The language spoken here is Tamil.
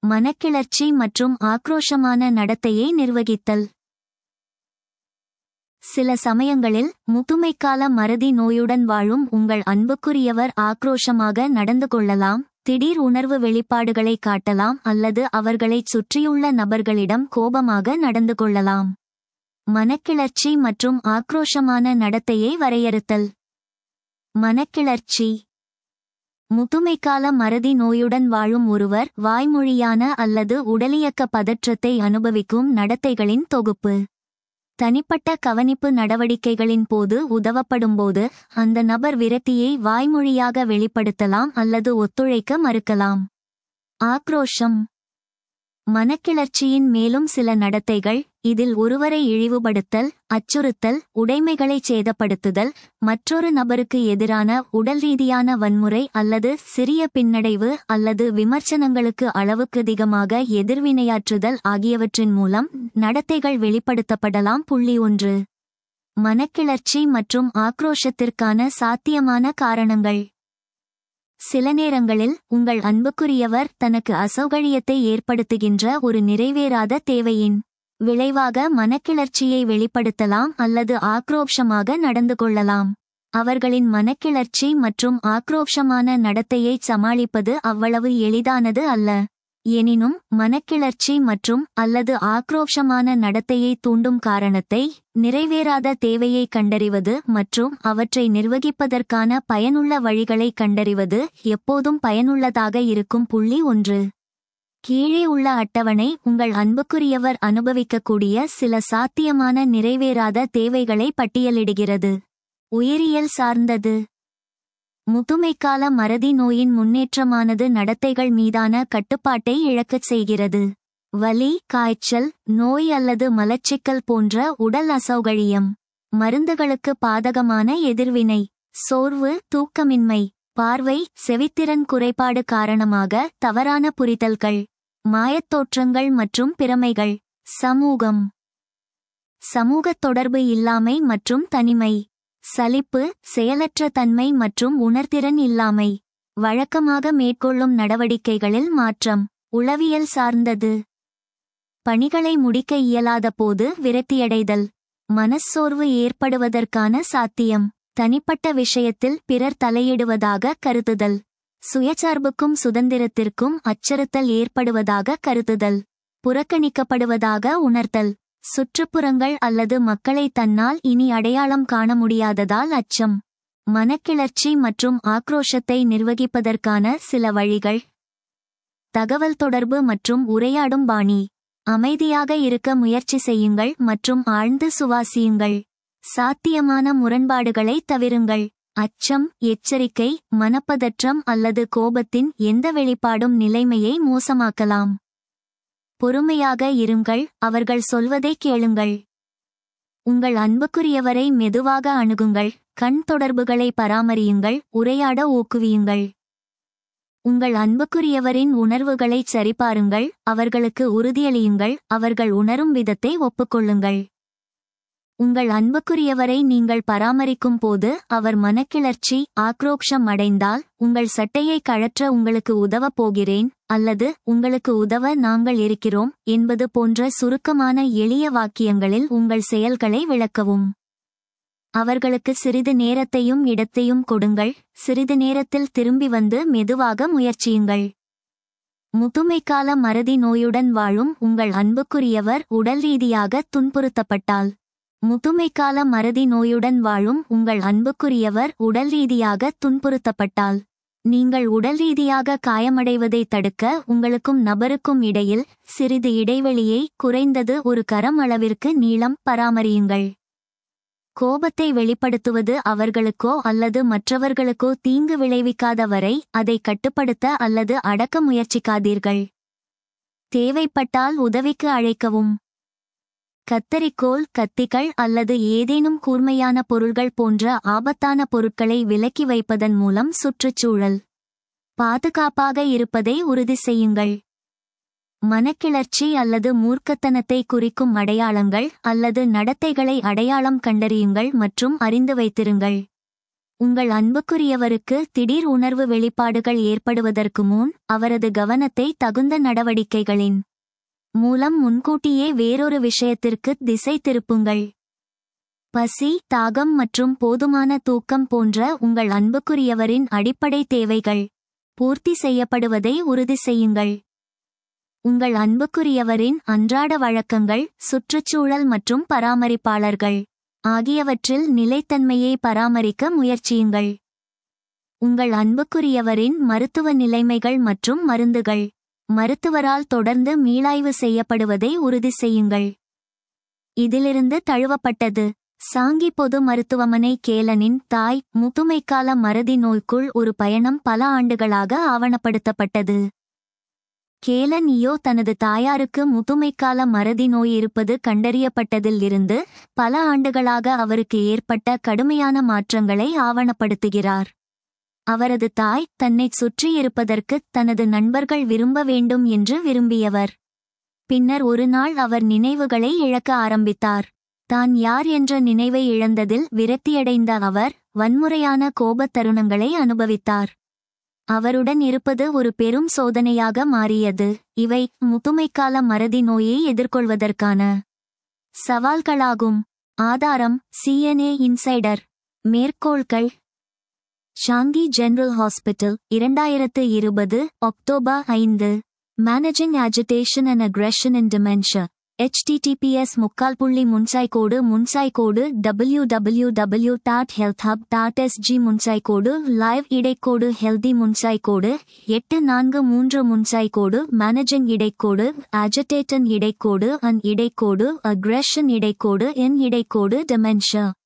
மனக்கிளர்ச்சி மற்றும் ஆக்ரோஷமான நடத்தையை நிர்வகித்தல் சில சமயங்களில் முதுமைக்கால மறதி நோயுடன் வாழும் உங்கள் அன்புக்குரியவர் ஆக்ரோஷமாக நடந்து கொள்ளலாம் திடீர் உணர்வு வெளிப்பாடுகளை காட்டலாம் அல்லது அவர்களைச் சுற்றியுள்ள நபர்களிடம் கோபமாக நடந்து கொள்ளலாம் மனக்கிளர்ச்சி மற்றும் ஆக்ரோஷமான நடத்தையை வரையறுத்தல் மனக்கிளர்ச்சி முதுமைக்கால மறதி நோயுடன் வாழும் ஒருவர் வாய்மொழியான அல்லது உடலியக்க பதற்றத்தை அனுபவிக்கும் நடத்தைகளின் தொகுப்பு தனிப்பட்ட கவனிப்பு நடவடிக்கைகளின் போது உதவப்படும்போது அந்த நபர் விரக்தியை வாய்மொழியாக வெளிப்படுத்தலாம் அல்லது ஒத்துழைக்க மறுக்கலாம் ஆக்ரோஷம் மனக்கிளர்ச்சியின் மேலும் சில நடத்தைகள் இதில் ஒருவரை இழிவுபடுத்தல் அச்சுறுத்தல் உடைமைகளை சேதப்படுத்துதல் மற்றொரு நபருக்கு எதிரான உடல் ரீதியான வன்முறை அல்லது சிறிய பின்னடைவு அல்லது விமர்சனங்களுக்கு அளவுக்கதிகமாக எதிர்வினையாற்றுதல் ஆகியவற்றின் மூலம் நடத்தைகள் வெளிப்படுத்தப்படலாம் புள்ளி ஒன்று மனக்கிளர்ச்சி மற்றும் ஆக்ரோஷத்திற்கான சாத்தியமான காரணங்கள் சில நேரங்களில் உங்கள் அன்புக்குரியவர் தனக்கு அசௌகரியத்தை ஏற்படுத்துகின்ற ஒரு நிறைவேறாத தேவையின் விளைவாக மனக்கிளர்ச்சியை வெளிப்படுத்தலாம் அல்லது ஆக்ரோஷமாக நடந்து கொள்ளலாம் அவர்களின் மனக்கிளர்ச்சி மற்றும் ஆக்ரோஷமான நடத்தையை சமாளிப்பது அவ்வளவு எளிதானது அல்ல எனினும் மனக்கிளர்ச்சி மற்றும் அல்லது ஆக்ரோஷமான நடத்தையை தூண்டும் காரணத்தை நிறைவேறாத தேவையை கண்டறிவது மற்றும் அவற்றை நிர்வகிப்பதற்கான பயனுள்ள வழிகளை கண்டறிவது எப்போதும் பயனுள்ளதாக இருக்கும் புள்ளி ஒன்று கீழே உள்ள அட்டவணை உங்கள் அன்புக்குரியவர் அனுபவிக்கக்கூடிய சில சாத்தியமான நிறைவேறாத தேவைகளை பட்டியலிடுகிறது உயிரியல் சார்ந்தது முதுமைக்கால மறதி நோயின் முன்னேற்றமானது நடத்தைகள் மீதான கட்டுப்பாட்டை இழக்கச் செய்கிறது வலி காய்ச்சல் நோய் அல்லது மலச்சிக்கல் போன்ற உடல் அசௌகரியம் மருந்துகளுக்கு பாதகமான எதிர்வினை சோர்வு தூக்கமின்மை பார்வை செவித்திறன் குறைபாடு காரணமாக தவறான புரிதல்கள் மாயத்தோற்றங்கள் மற்றும் பிரமைகள் சமூகம் சமூகத் தொடர்பு இல்லாமை மற்றும் தனிமை சலிப்பு செயலற்ற தன்மை மற்றும் உணர்திறன் இல்லாமை வழக்கமாக மேற்கொள்ளும் நடவடிக்கைகளில் மாற்றம் உளவியல் சார்ந்தது பணிகளை முடிக்க இயலாத போது விரக்தியடைதல் மனச்சோர்வு ஏற்படுவதற்கான சாத்தியம் தனிப்பட்ட விஷயத்தில் பிறர் தலையிடுவதாக கருதுதல் சுயசார்புக்கும் சுதந்திரத்திற்கும் அச்சுறுத்தல் ஏற்படுவதாக கருதுதல் புறக்கணிக்கப்படுவதாக உணர்த்தல் சுற்றுப்புறங்கள் அல்லது மக்களை தன்னால் இனி அடையாளம் காண முடியாததால் அச்சம் மனக்கிளர்ச்சி மற்றும் ஆக்ரோஷத்தை நிர்வகிப்பதற்கான சில வழிகள் தகவல் தொடர்பு மற்றும் உரையாடும் பாணி அமைதியாக இருக்க முயற்சி செய்யுங்கள் மற்றும் ஆழ்ந்து சுவாசியுங்கள் சாத்தியமான முரண்பாடுகளை தவிருங்கள் அச்சம் எச்சரிக்கை மனப்பதற்றம் அல்லது கோபத்தின் எந்த வெளிப்பாடும் நிலைமையை மோசமாக்கலாம் பொறுமையாக இருங்கள் அவர்கள் சொல்வதை கேளுங்கள் உங்கள் அன்புக்குரியவரை மெதுவாக அணுகுங்கள் கண் தொடர்புகளை பராமரியுங்கள் உரையாட ஊக்குவியுங்கள் உங்கள் அன்புக்குரியவரின் உணர்வுகளைச் சரிபாருங்கள் அவர்களுக்கு உறுதியளியுங்கள் அவர்கள் உணரும் விதத்தை ஒப்புக்கொள்ளுங்கள் உங்கள் அன்புக்குரியவரை நீங்கள் பராமரிக்கும் போது அவர் மனக்கிளர்ச்சி ஆக்ரோக்ஷம் அடைந்தால் உங்கள் சட்டையை கழற்ற உங்களுக்கு உதவப் போகிறேன் அல்லது உங்களுக்கு உதவ நாங்கள் இருக்கிறோம் என்பது போன்ற சுருக்கமான எளிய வாக்கியங்களில் உங்கள் செயல்களை விளக்கவும் அவர்களுக்கு சிறிது நேரத்தையும் இடத்தையும் கொடுங்கள் சிறிது நேரத்தில் திரும்பி வந்து மெதுவாக முயற்சியுங்கள் முதுமைக்கால மறதி நோயுடன் வாழும் உங்கள் அன்புக்குரியவர் உடல் ரீதியாக துன்புறுத்தப்பட்டால் முதுமைக்கால மறதி நோயுடன் வாழும் உங்கள் அன்புக்குரியவர் உடல் ரீதியாக துன்புறுத்தப்பட்டால் நீங்கள் உடல் ரீதியாக காயமடைவதை தடுக்க உங்களுக்கும் நபருக்கும் இடையில் சிறிது இடைவெளியை குறைந்தது ஒரு கரம் அளவிற்கு நீளம் பராமரியுங்கள் கோபத்தை வெளிப்படுத்துவது அவர்களுக்கோ அல்லது மற்றவர்களுக்கோ தீங்கு விளைவிக்காத வரை அதை கட்டுப்படுத்த அல்லது அடக்க முயற்சிக்காதீர்கள் தேவைப்பட்டால் உதவிக்கு அழைக்கவும் கத்தரிக்கோல் கத்திகள் அல்லது ஏதேனும் கூர்மையான பொருள்கள் போன்ற ஆபத்தான பொருட்களை விலக்கி வைப்பதன் மூலம் சுற்றுச்சூழல் பாதுகாப்பாக இருப்பதை உறுதி செய்யுங்கள் மனக்கிளர்ச்சி அல்லது மூர்க்கத்தனத்தை குறிக்கும் அடையாளங்கள் அல்லது நடத்தைகளை அடையாளம் கண்டறியுங்கள் மற்றும் அறிந்து வைத்திருங்கள் உங்கள் அன்புக்குரியவருக்கு திடீர் உணர்வு வெளிப்பாடுகள் ஏற்படுவதற்கு முன் அவரது கவனத்தை தகுந்த நடவடிக்கைகளின் மூலம் முன்கூட்டியே வேறொரு விஷயத்திற்கு திசை திருப்புங்கள் பசி தாகம் மற்றும் போதுமான தூக்கம் போன்ற உங்கள் அன்புக்குரியவரின் அடிப்படை தேவைகள் பூர்த்தி செய்யப்படுவதை உறுதி செய்யுங்கள் உங்கள் அன்புக்குரியவரின் அன்றாட வழக்கங்கள் சுற்றுச்சூழல் மற்றும் பராமரிப்பாளர்கள் ஆகியவற்றில் நிலைத்தன்மையை பராமரிக்க முயற்சியுங்கள் உங்கள் அன்புக்குரியவரின் மருத்துவ நிலைமைகள் மற்றும் மருந்துகள் மருத்துவரால் தொடர்ந்து மீளாய்வு செய்யப்படுவதை உறுதி செய்யுங்கள் இதிலிருந்து தழுவப்பட்டது சாங்கி பொது மருத்துவமனை கேலனின் தாய் முதுமைக்கால மறதி நோய்க்குள் ஒரு பயணம் பல ஆண்டுகளாக ஆவணப்படுத்தப்பட்டது கேலன் இயோ தனது தாயாருக்கு முதுமைக்கால மறதி நோய் இருப்பது கண்டறியப்பட்டதில் இருந்து பல ஆண்டுகளாக அவருக்கு ஏற்பட்ட கடுமையான மாற்றங்களை ஆவணப்படுத்துகிறார் அவரது தாய் தன்னைச் சுற்றியிருப்பதற்கு தனது நண்பர்கள் விரும்ப வேண்டும் என்று விரும்பியவர் பின்னர் ஒரு நாள் அவர் நினைவுகளை இழக்க ஆரம்பித்தார் தான் யார் என்ற நினைவை இழந்ததில் விரக்தியடைந்த அவர் வன்முறையான கோபத் தருணங்களை அனுபவித்தார் அவருடன் இருப்பது ஒரு பெரும் சோதனையாக மாறியது இவை முதுமைக்கால மறதி நோயை எதிர்கொள்வதற்கான சவால்களாகும் ஆதாரம் சிஎன்ஏ இன்சைடர் மேற்கோள்கள் ஷாங்கி ஜெனரல் ஹாஸ்பிட்டல் இரண்டாயிரத்து இருபது அக்டோபர் ஐந்து managing agitation and aggression in dementia https முக்கால் புள்ளி முன்சாய் கோடு முன்சாய் கோடு W W W dot health hub dot SG முன்சாய் கோடு லைவ் இடைக்கோடு ஹெல்தி முன்சாய் கோடு எட்டு நான்கு மூன்று முன்சாய் கோடு மேனேஜிங் இடைக்கோடு அஜிடேட்டன் இடைக்கோடு அன் இடைக்கோடு அக்ரெஷன் இடைக்கோடு என் இடைக்கோடு dementia